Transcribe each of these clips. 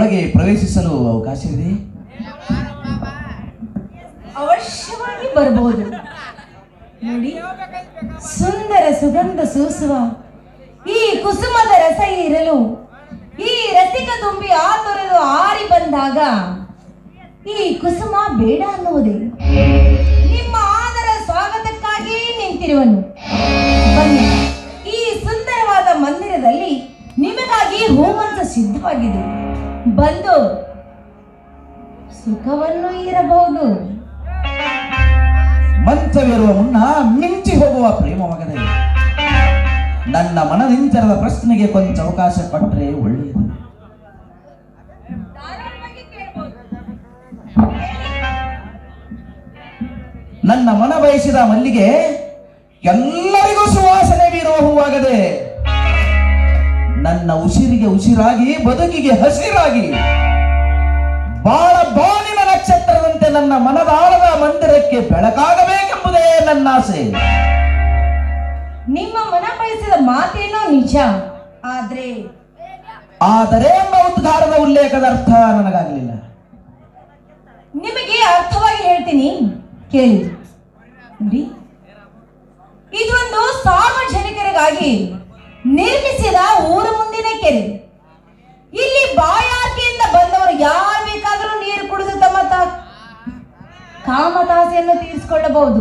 ಒಳಗೆ ಪ್ರವೇಶಿಸಲು ಅವಕಾಶವಿದೆ ಅವಶ್ಯವಾಗಿ ಬರಬಹುದು ನೋಡಿ ಸುಂದರ ಸುಗಂಧ ಸೂಸುವ ಈ ಕುಸುಮದ ರಸ ಇರಲು ಈ ರಸಿಕ ತುಂಬಿ ಆತೊರೆದು ಆರಿ ಬಂದಾಗ ಈ ಕುಸುಮ ಬೇಡ ಅನ್ನುವುದೇ ನಿಮ್ಮ ಆದರ ಸ್ವಾಗತಕ್ಕಾಗಿ ನಿಂತಿರುವನು ಬನ್ನಿ ಈ ಸುಂದರವಾದ ಮಂದಿರದಲ್ಲಿ ನಿಮಗಾಗಿ ಹೂಮಂತ ಸಿದ್ಧವಾಗಿದೆ ಬಂದು ಸುಖವನ್ನು ಇರಬಹುದು ಮಂಚವಿರುವ ಮುನ್ನ ಮಿಂಚಿ ಹೋಗುವ ಪ್ರೇಮವಾಗದೆ ನನ್ನ ಮನದಿಂಚರದ ಪ್ರಶ್ನೆಗೆ ಕೊಂಚ ಅವಕಾಶ ಕೊಟ್ಟರೆ ಒಳ್ಳೆಯದು ನನ್ನ ಮನ ಬಯಸಿದ ಮಲ್ಲಿಗೆ ಎಲ್ಲರಿಗೂ ಸುವಾಸನೆ ಬೀರುವ ಹೂವಾಗದೆ ನನ್ನ ಉಸಿರಿಗೆ ಉಸಿರಾಗಿ ಬದುಕಿಗೆ ಹಸಿರಾಗಿ ಬಾಳ ಬಾಳಿನ ನಕ್ಷತ್ರದಂತೆ ನನ್ನ ಮನದಾಳದ ಮಂದಿರಕ್ಕೆ ಬೆಳಕಾಗಬೇಕೆಂಬುದೇ ನನ್ನ ಆಸೆ ನಿಮ್ಮ ಮನ ಬಯಸಿದ ಮಾತೇನೋ ನಿಜ ಆದ್ರೆ ಆದರೆ ಎಂಬ ಉದ್ಗಾರದ ಉಲ್ಲೇಖದ ಅರ್ಥ ನನಗಾಗಲಿಲ್ಲ ನಿಮಗೆ ಅರ್ಥವಾಗಿ ಹೇಳ್ತೀನಿ ಕೇಳಿ ನೋಡಿ ಇದೊಂದು ಸಾರ್ವಜನಿಕರಿಗಾಗಿ ನಿರ್ಮಿಸಿದ ಊರ ಮುಂದಿನ ಕೆರೆ ಇಲ್ಲಿ ಬಾಯಾರಿಕೆಯಿಂದ ಬಂದವರು ಯಾರು ಬೇಕಾದರೂ ನೀರು ಕುಡಿದು ತಮ್ಮ ತಾ- ಕಾಮತಾಸೆಯನ್ನು ತೀರಿಸಿಕೊಳ್ಳಬಹುದು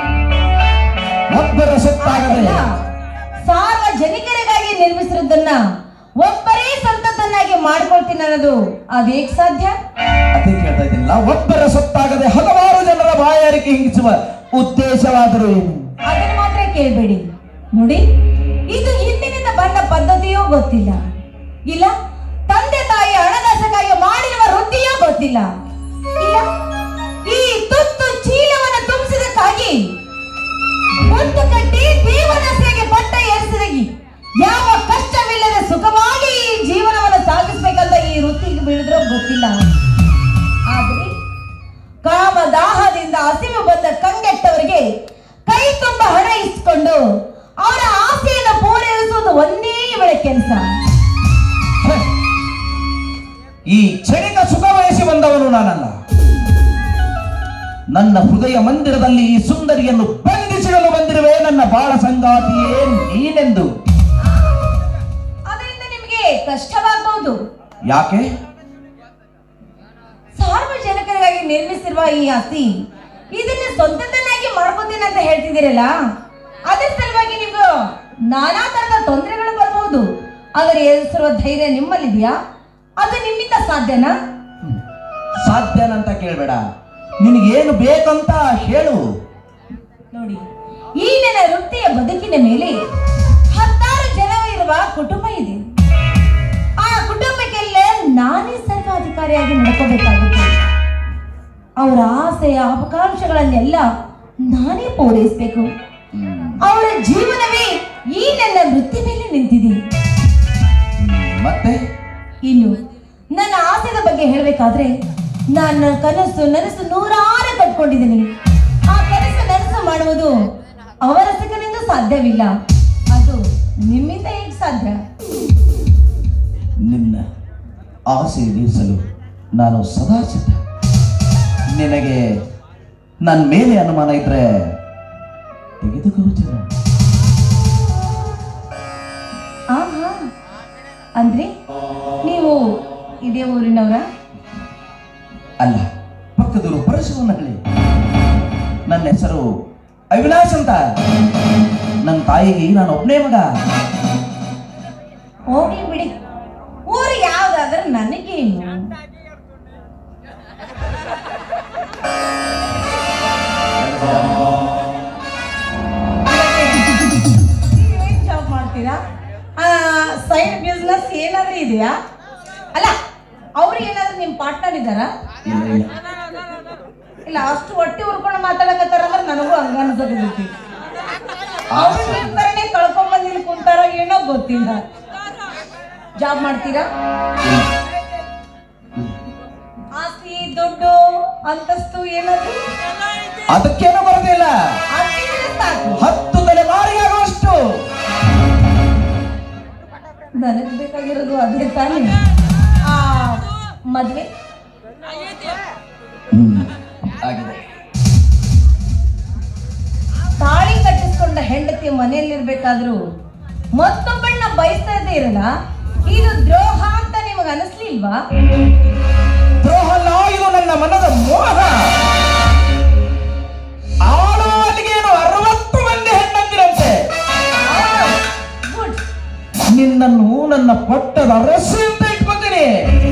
ಒಬ್ಬರ ಸೊತ್ತಾಗದೆ ಅದನ್ನ ಸಾರ್ವಜನಿಕರಿಗಾಗಿ ನಿರ್ಮಿಸಿರೋದನ್ನ ಒಬ್ಬರೇ ಸ್ವಂತದನ್ನಾಗಿ ಮಾಡ್ಕೊಳ್ತೀನಿ ಅನ್ನೋದು ಅದೇಕ್ ಸಾಧ್ಯ ಅದೇ ಕೇಳ್ತಾ ಇದ್ದಿಲ್ಲ ಒಬ್ಬರ ಸೊತ್ತಾಗದೆ ಹಲವಾರು ಜನರ ಬಾಯಾರಿಕೆ ಹಿಂಗಿಸುವ ಉದ್ದೇಶವಾದರೂ ಏನು ಅದನ್ನ ಮಾತ್ರ ಕೇಳಬೇಡಿ ನೋಡಿ ಇದು ಹಿಂದಿನಿಂದ ಬಂದ ಪದ್ಧತಿಯೋ ಗೊತ್ತಿಲ್ಲ ಇಲ್ಲ ತಂದೆ ತಾಯಿ ಹಣದಾಸಕ್ಕಾಗಿ ಮಾಡಿರುವ ವೃತ್ತಿಯೋ ಗೊತ್ತಿಲ್ಲ ಇಲ್ಲ ಈ ತುತ್ತು ಚೀಲವನ್ನು ತುಂಬಿಸಿದಕ್ಕಾಗಿ ಒಂದು ಕಟ್ಟಿ ದೇವನಸೆಗೆ ಪಟ್ಟ ಏರಿಸಿದಾಗಿ ಯಾವ ಕಷ್ಟವಿಲ್ಲದೆ ಸುಖವಾಗಿ ಈ ಜೀವನವನ್ನು ಸಾಗಿಸ್ಬೇಕಂತ ಈ ವೃತ್ತಿಗೆ ಬೀಳಿದ್ರೋ ಗೊತ್ತಿಲ್ಲ ಆದ್ರೆ ಕಾಮದಾಹದಿಂದ ಹಸಿವು ಬಂದ ಕಂಗೆಟ್ಟವರಿಗೆ ಕೈ ತುಂಬ ಹಣ ಇಸ್ಕೊಂಡು ಅವರ ಆಸೆಯನ್ನು ಪೂರೈಸುವುದು ಒಂದೇ ಇವಳ ಕೆಲಸ ಛೆ! ಈ ಕ್ಷಣಿಕ ಸುಖ ಬಯಸಿ ಬಂದವನು ನಾನಲ್ಲ ನನ್ನ ಹೃದಯ ಮಂದಿರದಲ್ಲಿ ಈ ಸುಂದರಿಯನ್ನು ಬಂಧಿಸಿಡಲು ಬಂದಿರುವೆ ನನ್ನ ಬಾಳ ಸಂಗಾತಿಯೇ ನೀನೆಂದು ಅದರಿಂದ ನಿಮಗೆ ಕಷ್ಟವಾಗಬಹುದು ಯಾಕೆ ಸಾರ್ವಜನಿಕರಿಗಾಗಿ ನಿರ್ಮಿಸಿರುವ ಈ ಆಸ್ತಿ ಇದನ್ನ ಸ್ವಂತದನ್ನಾಗಿ ಮಾಡ್ಕೋತೀನಿ ಅಂತ ಹೇಳ್ತಿದ್ದೀರಲ್ಲ ಅದ್ರ ಸಲುವಾಗಿ ನೀವು ನಾನಾ ತರದ ತೊಂದರೆಗಳು ಬರಬಹುದು ಅದರ ಎದುರಿಸಿರುವ ಧೈರ್ಯ ನಿಮ್ಮಲ್ಲಿದೆಯಾ ಅದು ನಿಮ್ಮಿಂದ ಸಾಧ್ಯನಾ ಹ್ಮ್. ಸಾಧ್ಯನಂತ ಕೇಳಬೇಡ ನಿನಗೇನು ಬೇಕಂತ ಹೇಳು ನೋಡಿ ಈ ನನ್ನ ವೃತ್ತಿಯ ಬದುಕಿನ ಮೇಲೆ ಹತ್ತಾರು ಜನ ಇರುವ ಕುಟುಂಬ ಇದೆ ಆ ಕುಟುಂಬಕ್ಕೆಲ್ಲ ನಾನೇ ಸರ್ವಾಧಿಕಾರಿಯಾಗಿ ನಡ್ಕೋಬೇಕಾಗುತ್ತೆ ಅವರ ಆಸೆಯ ಆಕಾಂಕ್ಷೆಗಳನ್ನೆಲ್ಲ ನಾನೇ ಪೂರೈಸಬೇಕು ಹ್ಮ್. ಅವರ ಜೀವನವೇ ಈ ನನ್ನ ವೃತ್ತಿ ಮೇಲೆ ನಿಂತಿದೆ ಹ್ಮ್. ಮತ್ತೆ ಇನ್ನು ನನ್ನ ಆಸೆದ ಬಗ್ಗೆ ಹೇಳಬೇಕಾದ್ರೆ ನನ್ನ ಕನಸು ನನಸು ನೂರಾರು ಕಟ್ಕೊಂಡಿದ್ದೀನಿ ಆ ಕನಸು ನನಸು ಮಾಡುವುದು ಅವರ ಸಿಗಲಿಂದ ಸಾಧ್ಯವಿಲ್ಲ ಅದು ನಿಮ್ಮಿಂದ ಹೇಗೆ ಸಾಧ್ಯ ನಿನ್ನ ಆಸೆ ಈಡೇರಿಸಲು ನಾನು ಸದಾ ಸಿದ್ಧ ನಿನಗೆ ನನ್ನ ಮೇಲೆ ಅನುಮಾನ ಇದ್ರೆ ತೆಗೆದುಕೋಚನ ಆಹಾ ಅಂದ್ರೆ ನೀವು ಇದೇ ಊರಿನವರ ಅಲ್ಲ ಪಕ್ಕದೂರು ಪರಶುವನಹಳ್ಳಿ ನನ್ನ ಹೆಸರು ಅವಿನಾಶ್ ಅಂತ ನನ್ನ ತಾಯಿಗೆ ನಾನು ಒಬ್ಬನೇ ಮಗ ಹೋಗ್ಲಿ ಬಿಡಿ ಊರು ಯಾವ್ದಾದ್ರೆ ನನಗೇನು ಏನ್ ಜಾಬ್ ಮಾಡ್ತೀರಾ ಸೈಡ್ ಬಿಸ್ನೆಸ್ ಏನಾದ್ರೂ ಇದೆಯಾ ಅಲ್ಲ ಅವ್ರು ಏನಾದ್ರೂ ನಿಮ್ಮ ಪಾರ್ಟ್ನರ್ ಇದ್ದಾರಾ ಇಲ್ಲ ಇಲ್ಲ ಇಲ್ಲ ಅಷ್ಟು ಹೊಟ್ಟೆ ಉರ್ಕೊಂಡು ಮಾತಾಡಕತ್ತಾರ ಅಂದ್ರೆ ನನಗೂ ಹಂಗ ಅನ್ಸಕತ್ತೈತಿ ಅವ್ರು ನಿಮ್ ತರನೇ ಕಳ್ಕೊಂಡ್ ಬಂದು ಇಲ್ಲಿ ಕುಂತಾರೋ ಏನೋ ಗೊತ್ತಿಲ್ಲ ಜಾಬ್ ಮಾಡ್ತೀರಾ ಆಸ್ತಿ ದುಡ್ಡು ಅಂತಸ್ತು ಏನಾದ್ರು ಅದಕ್ಕೇನು ಬರೋದಿಲ್ಲ ಅಷ್ಟಿದ್ರೆ ಸಾಕು ಹತ್ತು ತಲೆಮಾರಿಗೆ ಆಗುವಷ್ಟು ನನಗ್ ಬೇಕಾಗಿರೋದು ಅದೇ ತಾನೇ ಆ ಮದ್ವೆ ಹ್ಮ್ ಆಗಿದೆ ತಾಳಿ ಕಟ್ಟಿಸ್ಕೊಂಡ ಹೆಂಡತಿ ಮನೆಯಲ್ಲಿರ್ಬೇಕಾದ್ರೂ ಮತ್ತೊಬ್ಬಳನ್ನ ಬಯಸ್ತಾ ಇದ್ದೇ ಇರಲ್ಲ ಇದು ದ್ರೋಹ ಅಂತ ನಿಮಗೆ ಅನಿಸ್ಲಿಲ್ವಾ ದ್ರೋಹ ಅಲ್ಲ, ಇದು ನನ್ನ ಮನದ ಮೋಹ ಆಳುವಲ್ಲಿಗೇನು ಅರವತ್ತು ಮಂದಿ ಹೆಣ್ಣಂದಿರಂತೆ ಗುಡ್ ನಿನ್ನನ್ನು ನನ್ನ ಪಟ್ಟದ ಅರಸು ಅಂತ ಇಟ್ಕೊತೀನಿ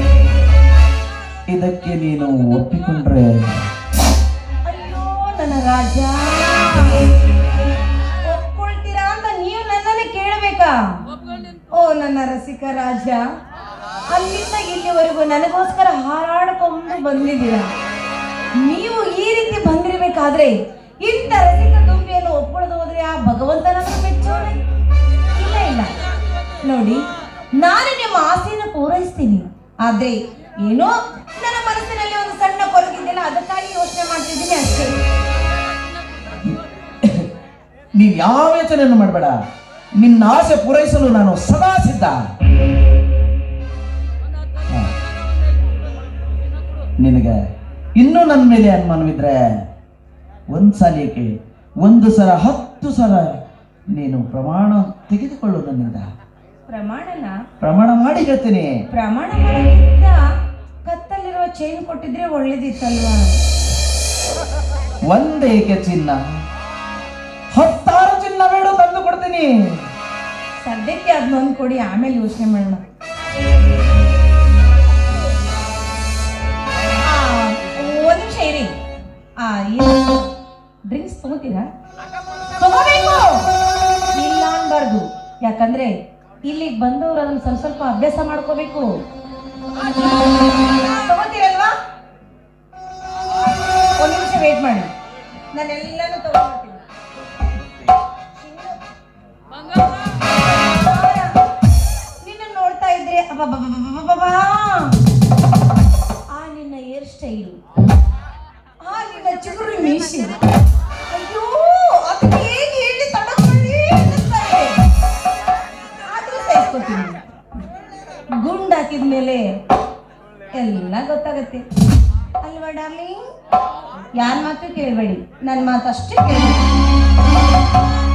ಇದಕ್ಕೆ ನೀನು ಒಪ್ಪಿಕೊಂಡ್ರೆ ಅಯ್ಯೋ ನನ್ನ ರಾಜ ಒಪ್ಕೊಳ್ತೀರಾ ಅಂತ ನೀವು ನನ್ನನ್ನು ಕೇಳಬೇಕಾ ಓ ನನ್ನ ರಸಿಕ ರಾಜ ಅಲ್ಲಿಂದ ಇಲ್ಲಿವರೆಗೂ ನನಗೋಸ್ಕರ ಹಾರಾಡ್ಕೊಂಡು ಬಂದಿದ್ದೀರಾ ನೀವು ಈ ರೀತಿ ಬಂದಿರಬೇಕಾದ್ರೆ ಇಂಥ ರಸಿಕ ದುಂಬಿಯನ್ನು ಒಪ್ಕೊಳ್ಳೋದು ಹೋದ್ರೆ ಆ ಭಗವಂತನನ್ನು ಮೆಚ್ಚೋನೆ ಇಲ್ಲ ಇಲ್ಲ ನೋಡಿ ನಾನು ನಿಮ್ಮ ಆಸೆಯನ್ನು ಪೂರೈಸ್ತೀನಿ ಆದ್ರೆ ಏನೋ ನನ್ನ ಮನಸ್ಸಿನಲ್ಲಿ ಒಂದು ಸಣ್ಣ ಕೊರಗಿದೆಯಲ್ಲ ಅದಕ್ಕಾಗಿ ಯೋಚನೆ ಮಾಡ್ತಿದ್ದೀನಿ ಅಷ್ಟೇ ನೀನ್ ಯಾವ ಯೋಚನೆಯನ್ನು ಮಾಡಬೇಡ ನಿನ್ನ ಆಸೆ ಪೂರೈಸಲು ನಾನು ಸದಾ ಸಿದ್ಧ ಹ. ನಿನಗೆ ಇನ್ನೂ ನನ್ನ ಮೇಲೆ ಅನುಮಾನವಿದ್ರೆ ಒಂದ್ ಸಾಲಿಗೆ ಒಂದು ಸಲ ಹತ್ತು ಸಲ ನೀನು ಪ್ರಮಾಣ ತೆಗೆದುಕೊಳ್ಳು ನನ್ನಿಂದ ಪ್ರಮಾಣನ ಪ್ರಮಾಣ ಮಾಡಿ ಹೇಳ್ತೀನಿ ಪ್ರಮಾಣ ಮಾಡೋಕ್ಕಿಂತ ಕತ್ತಲ್ಲಿರುವ ಚೈನ್ ಕೊಟ್ಟಿದ್ರೆ ಒಳ್ಳೇದಿತ್ತಲ್ವಾ ಒಂದೇಕೆ ಚಿನ್ನ ಹತ್ತಾರು ಚಿನ್ನ ಬೇಡ ತಂದು ಕೊಡ್ತೀನಿ ಸದ್ಯಕ್ಕೆ ಅದನ್ನೊಂದು ಕೊಡಿ ಆಮೇಲೆ ಯೋಚನೆ ಮಾಡೋಣ ಆ, ಒಂದ್ ನಿಮಿಷ ಇರಿ ಆ ಡ್ರಿಂಕ್ಸ್ ತಗೋತೀರಾ ತಗೋಬೇಕು ಇಲ್ಲ ಅನ್ಬಾರ್ದು ಯಾಕಂದ್ರೆ ಇಲ್ಲಿಗೆ ಬಂದವರು ಅದನ್ನ ಸ್ವಲ್ಪ ಸ್ವಲ್ಪ ಅಭ್ಯಾಸ ಮಾಡ್ಕೋಬೇಕು ತಗೋತೀರಲ್ವಾ ಒಂದ್ ನಿಮಿಷ ವೇಟ್ ಮಾಡಿ ನಾನೆಲ್ಲಾನು ತಗೊಂಡ್ಬರ್ತೀನಿ ನಿನ್ನ ನೋಡ್ತಾ ಇದ್ರೆ ಅಬ್ಬಬ್ಬಬ್ಬಬ್ಬಬ್ಬಬ್ಬಾ. ಆ ನಿನ್ನ ಹೇರ್ ಸ್ಟೈಲು ಆ ನಿನ್ನ ಚಿಗುರು ಮೀಸೆ ಅಯ್ಯೋ ಅದನ್ನ ಹೇಗೆ ಹೇಳಿ ತಡಕೊಳ್ಳಿ ಅನ್ನಿಸ್ತಾ ಇದೆ. ಆದ್ರೂ ಸಹಿಸ್ಕೊತೀನಿ ಗುಂಡ್ ಹಾಕಿದ್ಮೇಲೆ ಎಲ್ಲ ಗೊತ್ತಾಗತ್ತೆ ಅಲ್ವಾ ಡಾರ್ಲಿಂಗ್ ಯಾರ ಮಾತು ಕೇಳಬೇಡಿ ನನ್ನ ಮಾತು ಅಷ್ಟೇ ಕೇಳಿ